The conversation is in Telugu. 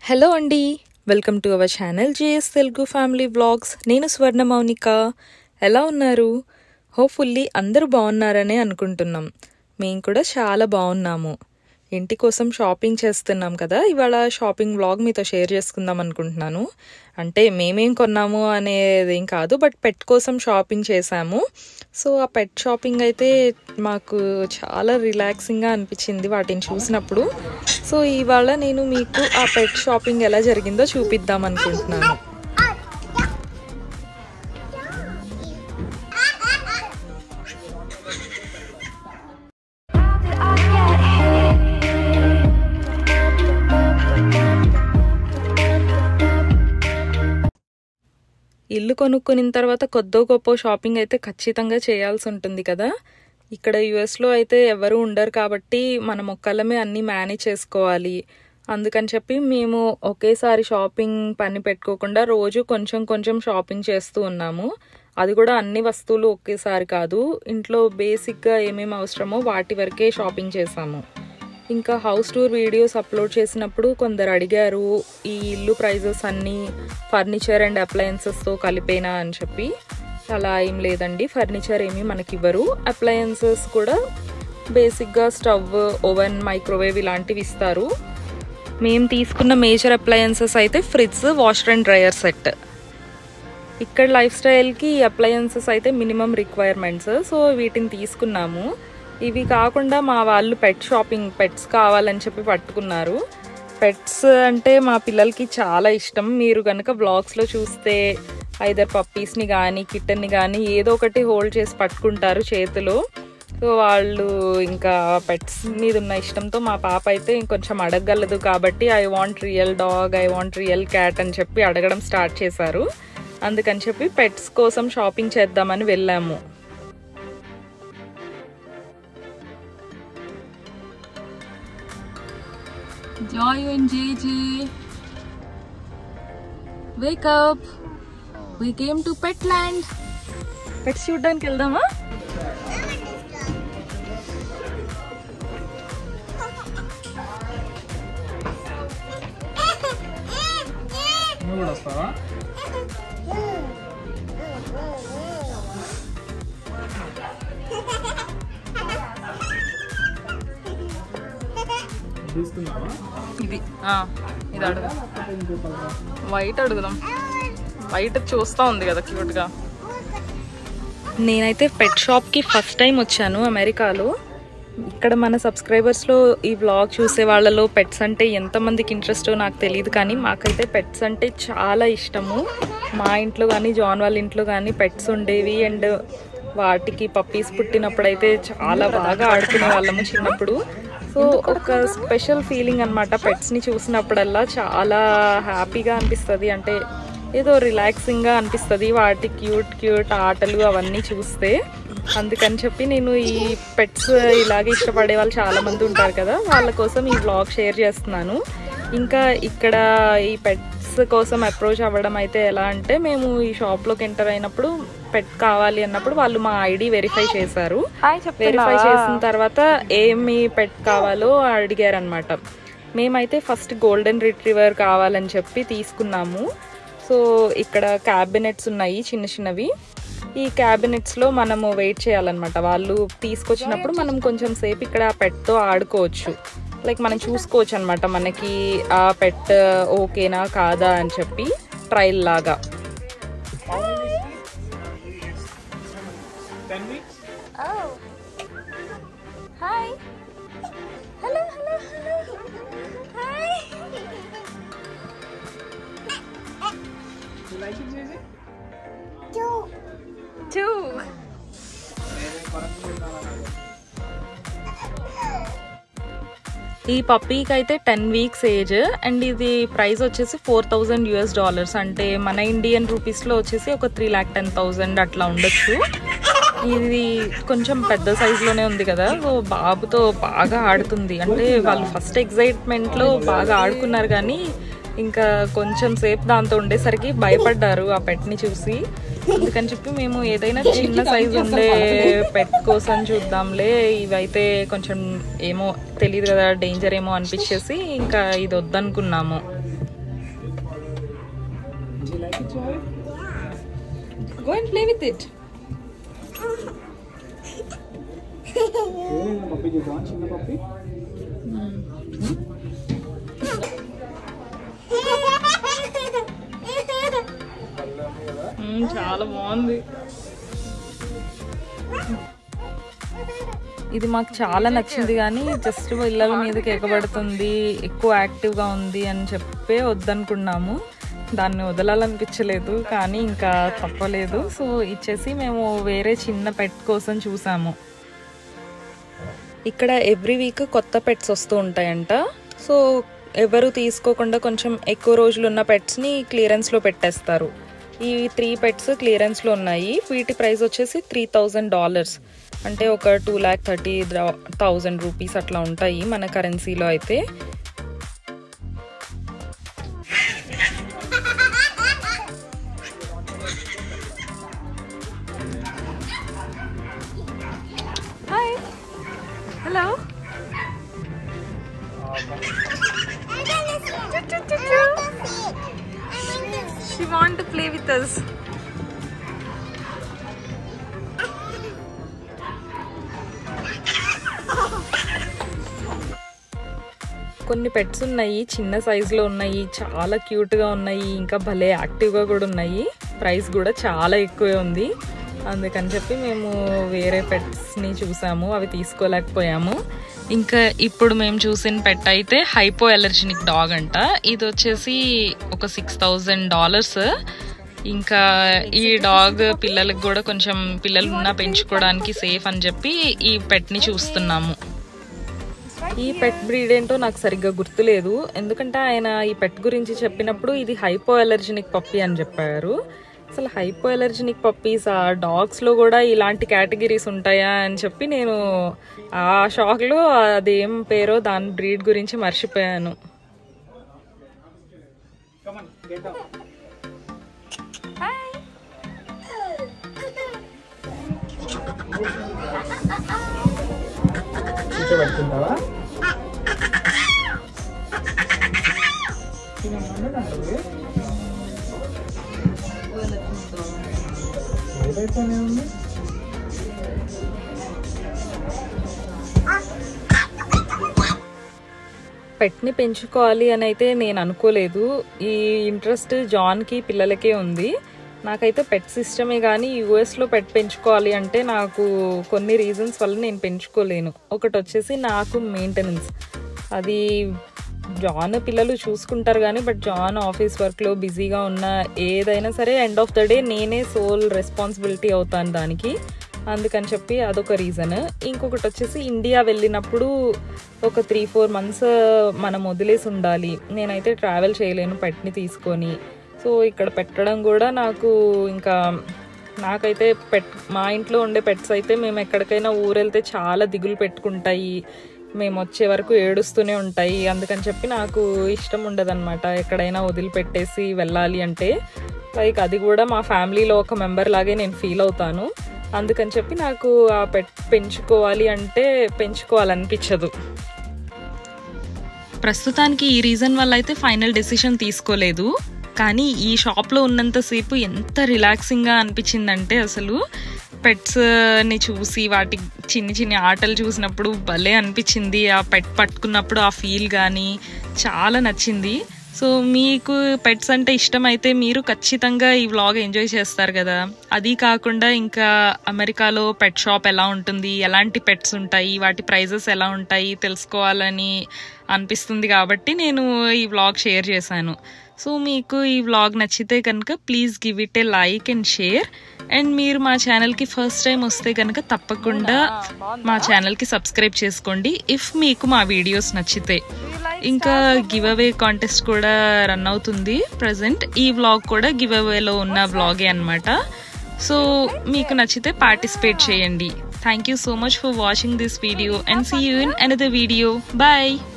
హలో అండి welcome to our channel JS Telugu family vlogs నేను స్వర్ణ మౌనిక ఎలా ఉన్నారు హోప్ఫుల్లీ అందరూ బాగున్నారనే అనుకుంటున్నాం మేము కూడా చాలా బాగున్నాము ఇంటి కోసం షాపింగ్ చేస్తున్నాం కదా ఇవాళ షాపింగ్ వ్లాగ్ మీతో షేర్ చేసుకుందాం అనుకుంటున్నాను అంటే మేమేం కొన్నాము అనేది ఏం కాదు బట్ పెట్ కోసం షాపింగ్ చేశాము సో ఆ పెట్ షాపింగ్ అయితే మాకు చాలా రిలాక్సింగ్గా అనిపించింది వాటిని చూసినప్పుడు సో ఇవాళ నేను మీకు ఆ పెట్ షాపింగ్ ఎలా జరిగిందో చూపిద్దాం అనుకుంటున్నాను ఇల్లు కొనుక్కున్న తర్వాత కొద్దో గొప్ప షాపింగ్ అయితే ఖచ్చితంగా చేయాల్సి ఉంటుంది కదా ఇక్కడ యుఎస్లో అయితే ఎవరు ఉండరు కాబట్టి మనం ఒక్కళ్ళమే అన్నీ మేనేజ్ చేసుకోవాలి అందుకని చెప్పి మేము ఒకేసారి షాపింగ్ పని పెట్టుకోకుండా రోజు కొంచెం కొంచెం షాపింగ్ చేస్తూ ఉన్నాము అది కూడా అన్ని వస్తువులు ఒకేసారి కాదు ఇంట్లో బేసిక్గా ఏమేమి అవసరమో వాటి వరకే షాపింగ్ చేసాము ఇంకా హౌస్ టూర్ వీడియోస్ అప్లోడ్ చేసినప్పుడు కొందరు అడిగారు ఈ ఇల్లు ప్రైజెస్ అన్నీ ఫర్నిచర్ అండ్ అప్లయన్సెస్తో కలిపేనా అని చెప్పి అలా ఏం లేదండి ఫర్నిచర్ ఏమీ మనకి ఇవ్వరు అప్లయన్సెస్ కూడా బేసిక్గా స్టవ్ ఓవెన్ మైక్రోవేవ్ ఇలాంటివి ఇస్తారు మేము తీసుకున్న మేజర్ అప్లయన్సెస్ అయితే fridge washer and dryer set ఇక్కడ లైఫ్ స్టైల్కి అప్లయన్సెస్ అయితే మినిమం రిక్వైర్మెంట్స్ సో వీటిని తీసుకున్నాము ఇవి కాకుండా మా వాళ్ళు పెట్ షాపింగ్ పెట్స్ కావాలని చెప్పి పట్టుకున్నారు పెట్స్ అంటే మా పిల్లలకి చాలా ఇష్టం మీరు కనుక బ్లాగ్స్లో చూస్తే ఐదర్ పప్పీస్ని కానీ కిట్టన్ని కానీ ఏదో ఒకటి హోల్డ్ చేసి పట్టుకుంటారు చేతిలో సో వాళ్ళు ఇంకా పెట్స్ మీద ఉన్న ఇష్టంతో మా పాప అయితే ఇంకొంచెం అడగగలదు కాబట్టి I want real dog I want real cat అని చెప్పి అడగడం స్టార్ట్ చేశారు అందుకని చెప్పి పెట్స్ కోసం షాపింగ్ చేద్దామని వెళ్ళాము Joy and JJ. Wake up. We came to Petland. Pets చూడడానికి వెళ్దామా నువ్వు కూడా వస్తావా తీసుకున్నావా ఇది ఆ, ఇది అడుగు వైట్ అడుగుదాం వైట్ చూస్తూ ఉంది కదా క్యూట్గా నేనైతే పెట్ షాప్కి ఫస్ట్ టైం వచ్చాను అమెరికాలో ఇక్కడ మన సబ్స్క్రైబర్స్లో ఈ వ్లాగ్ చూసే వాళ్ళలో పెట్స్ అంటే ఎంతమందికి ఇంట్రెస్టో నాకు తెలియదు కానీ మాకైతే పెట్స్ అంటే చాలా ఇష్టము మా ఇంట్లో కానీ జాన్ వాళ్ళ ఇంట్లో కానీ పెట్స్ ఉండేవి అండ్ వాటికి పప్పీస్ పుట్టినప్పుడైతే చాలా బాగా ఆడుకునే వాళ్ళము చిన్నప్పుడు సో ఒక స్పెషల్ ఫీలింగ్ అనమాట పెట్స్ని చూసినప్పుడల్లా చాలా హ్యాపీగా అనిపిస్తుంది అంటే ఏదో రిలాక్సింగ్గా అనిపిస్తుంది వాటి క్యూట్ క్యూట్ ఆటలు అవన్నీ చూస్తే అందుకని చెప్పి నేను ఈ పెట్స్ ఇలాగే ఇష్టపడే వాళ్ళు చాలా మంది ఉంటారు కదా వాళ్ళ కోసం ఈ వ్లాగ్ షేర్ చేస్తున్నాను ఇంకా ఇక్కడ ఈ పెట్స్ కోసం అప్రోచ్ అవ్వడం అయితే ఎలా అంటే మేము ఈ షాప్లోకి ఎంటర్ అయినప్పుడు పెట్ కావాలి అన్నప్పుడు వాళ్ళు మా ఐడి వెరిఫై చేశారు వెరిఫై చేసిన తర్వాత ఏమి పెట్ కావాలో అడిగారనమాట మేమైతే ఫస్ట్ గోల్డెన్ రిట్రీవర్ కావాలని చెప్పి తీసుకున్నాము సో ఇక్కడ క్యాబినెట్స్ ఉన్నాయి చిన్న చిన్నవి ఈ క్యాబినెట్స్లో మనము వెయిట్ చేయాలన్నమాట వాళ్ళు తీసుకొచ్చినప్పుడు మనం కొంచెం సేపు ఇక్కడ ఆ పెట్తో ఆడుకోవచ్చు లైక్ మనం చూసుకోవచ్చు అనమాట మనకి ఆ పెట్ ఓకేనా కాదా అని చెప్పి ట్రయల్ లాగా ten weeks hi hello hello hello hi like it చేసి టూ ఈ పప్పీకి అయితే టెన్ వీక్స్ ఏజ్ అండ్ ఇది ప్రైస్ వచ్చేసి ఫోర్ థౌజండ్ యూఎస్ డాలర్స్ అంటే మన ఇండియన్ రూపీస్లో వచ్చేసి ఒక త్రీ ల్యాక్ టెన్ థౌజండ్ అట్లా ఉండొచ్చు ఇది కొంచెం పెద్ద సైజులోనే ఉంది కదా సో బాబుతో బాగా ఆడుతుంది అంటే వాళ్ళు ఫస్ట్ ఎగ్జైట్మెంట్లో బాగా ఆడుకున్నారు కానీ ఇంకా కొంచెం సేపు దాంతో ఉండేసరికి భయపడ్డారు ఆ పెట్ని చూసి అందుకని చెప్పి మేము ఏదైనా చిన్న సైజు ఉండే పెట్ కోసం చూద్దాంలే ఇవైతే కొంచెం ఏమో తెలియదు కదా డేంజర్ ఏమో అనిపించేసి ఇంకా ఇది వద్దనుకున్నాము Do you like it, Joy? Go and play with it a puppy చూద్దాం చిన్న పప్పి చాలా బాగుంది ఇది మాకు చాలా నచ్చింది కానీ జస్ట్ ఇళ్ళ మీదకి ఎగబడుతుంది ఎక్కువ యాక్టివ్గా ఉంది అని చెప్పే వద్దనుకున్నాము దాన్ని వదలాలనిపించలేదు కానీ ఇంకా తప్పలేదు సో ఇచ్చేసి మేము వేరే చిన్న పెట్ కోసం చూసాము ఇక్కడ ఎవ్రీ వీక్ కొత్త పెట్స్ వస్తూ ఉంటాయంట సో ఎవరు తీసుకోకుండా కొంచెం ఎక్కువ రోజులు ఉన్న పెట్స్ని క్లియరెన్స్లో పెట్టేస్తారు ఈ త్రీ పెట్స్ క్లియరెన్స్లో ఉన్నాయి వీటి ప్రైస్ వచ్చేసి త్రీ థౌజండ్ డాలర్స్ అంటే ఒక two lakh thirty thousand rupees అట్లా ఉంటాయి మన కరెన్సీలో అయితే hi hello She want to play with us. కొన్ని పెట్స్ ఉన్నాయి చిన్న సైజులో ఉన్నాయి చాలా క్యూట్గా ఉన్నాయి ఇంకా భలే యాక్టివ్గా కూడా ఉన్నాయి ప్రైస్ కూడా చాలా ఎక్కువే ఉంది అందుకని చెప్పి మేము వేరే పెట్స్ని చూసాము అవి తీసుకోలేకపోయాము ఇంకా ఇప్పుడు మేము చూసిన పెట్ అయితే హైపో ఎలర్జెనిక్ డాగ్ అంట ఇది వచ్చేసి ఒక సిక్స్ థౌజండ్ డాలర్స్ ఇంకా ఈ డాగ్ పిల్లలకు కూడా కొంచెం పిల్లలు ఉన్నా పెంచుకోవడానికి సేఫ్ అని చెప్పి ఈ పెట్ని చూస్తున్నాము ఈ పెట్ బ్రీడ్ ఏంటో నాకు సరిగ్గా గుర్తులేదు ఎందుకంటే ఆయన ఈ పెట్ గురించి చెప్పినప్పుడు ఇది హైపో అలర్జెనిక్ పప్పి అని చెప్పారు అసలు హైపో అలర్జెనిక్ పప్పీస్ ఆ డాగ్స్లో కూడా ఇలాంటి కేటగిరీస్ ఉంటాయా అని చెప్పి నేను ఆ షాక్లో అదేం పేరో దాని బ్రీడ్ గురించి మర్చిపోయాను Come on, get up. కూర్చోబెట్టుకుంటావా తినమంటే ఏదైతేనే ఉంది పెట్ని పెంచుకోవాలి అని అయితే నేను అనుకోలేదు ఈ ఇంట్రెస్ట్ జాన్కి పిల్లలకే ఉంది నాకైతే పెట్స్ ఇష్టమే కానీ యూఎస్లో పెట్ పెంచుకోవాలి అంటే నాకు కొన్ని రీజన్స్ వల్ల నేను పెంచుకోలేను ఒకటి వచ్చేసి నాకు మెయింటెనెన్స్ అది జాన్ పిల్లలు చూసుకుంటారు కానీ బట్ జాన్ ఆఫీస్ వర్క్లో బిజీగా ఉన్న ఏదైనా సరే ఎండ్ ఆఫ్ ద డే నేనే సోల్ రెస్పాన్సిబిలిటీ అవుతాను దానికి అందుకని చెప్పి అదొక రీజన్ ఇంకొకటి వచ్చేసి ఇండియా వెళ్ళినప్పుడు ఒక త్రీ ఫోర్ మంత్స్ మనం వదిలేసి ఉండాలి నేనైతే ట్రావెల్ చేయలేను పెట్ని తీసుకొని సో ఇక్కడ పెట్టడం కూడా నాకు ఇంకా నాకైతే పెట్ మా ఇంట్లో ఉండే పెట్స్ అయితే మేము ఎక్కడికైనా ఊరెళ్తే చాలా దిగులు పెట్టుకుంటాయి మేము వచ్చే వరకు ఏడుస్తూనే ఉంటాయి అందుకని చెప్పి నాకు ఇష్టం ఉండదన్నమాట ఎక్కడైనా వదిలిపెట్టేసి వెళ్ళాలి అంటే లైక్ అది కూడా మా ఫ్యామిలీలో ఒక మెంబర్ లాగే నేను ఫీల్ అవుతాను అందుకని చెప్పి నాకు ఆ పెట్ పెంచుకోవాలి అంటే పెంచుకోవాలనిపించదు ప్రస్తుతానికి ఈ రీజన్ వల్ల అయితే ఫైనల్ డెసిషన్ తీసుకోలేదు కానీ ఈ షాప్లో ఉన్నంతసేపు ఎంత రిలాక్సింగ్గా అనిపించిందంటే అసలు పెట్స్ని చూసి వాటి చిన్ని చిన్ని ఆటలు చూసినప్పుడు భలే అనిపించింది ఆ పెట్ పట్టుకున్నప్పుడు ఆ ఫీల్ కానీ చాలా నచ్చింది సో మీకు పెట్స్ అంటే ఇష్టమైతే మీరు ఖచ్చితంగా ఈ వ్లాగ్ ఎంజాయ్ చేస్తారు కదా అది కాకుండా ఇంకా అమెరికాలో పెట్ షాప్ ఎలా ఉంటుంది ఎలాంటి పెట్స్ ఉంటాయి వాటి ప్రైజెస్ ఎలా ఉంటాయి తెలుసుకోవాలని అనిపిస్తుంది కాబట్టి నేను ఈ వ్లాగ్ షేర్ చేశాను సో మీకు ఈ వ్లాగ్ నచ్చితే కనుక please give it a like and share and మీరు మా ఛానల్కి ఫస్ట్ టైం వస్తే కనుక తప్పకుండా మా ఛానల్కి సబ్స్క్రైబ్ చేసుకోండి ఇఫ్ మీకు మా వీడియోస్ నచ్చితే ఇంకా గివ్ అవే కాంటెస్ట్ కూడా రన్ అవుతుంది ప్రజెంట్ ఈ వ్లాగ్ కూడా గివ్ అవేలో ఉన్న వ్లాగే అనమాట సో మీకు నచ్చితే పార్టిసిపేట్ చేయండి thank you so much for watching this video and see you in another video bye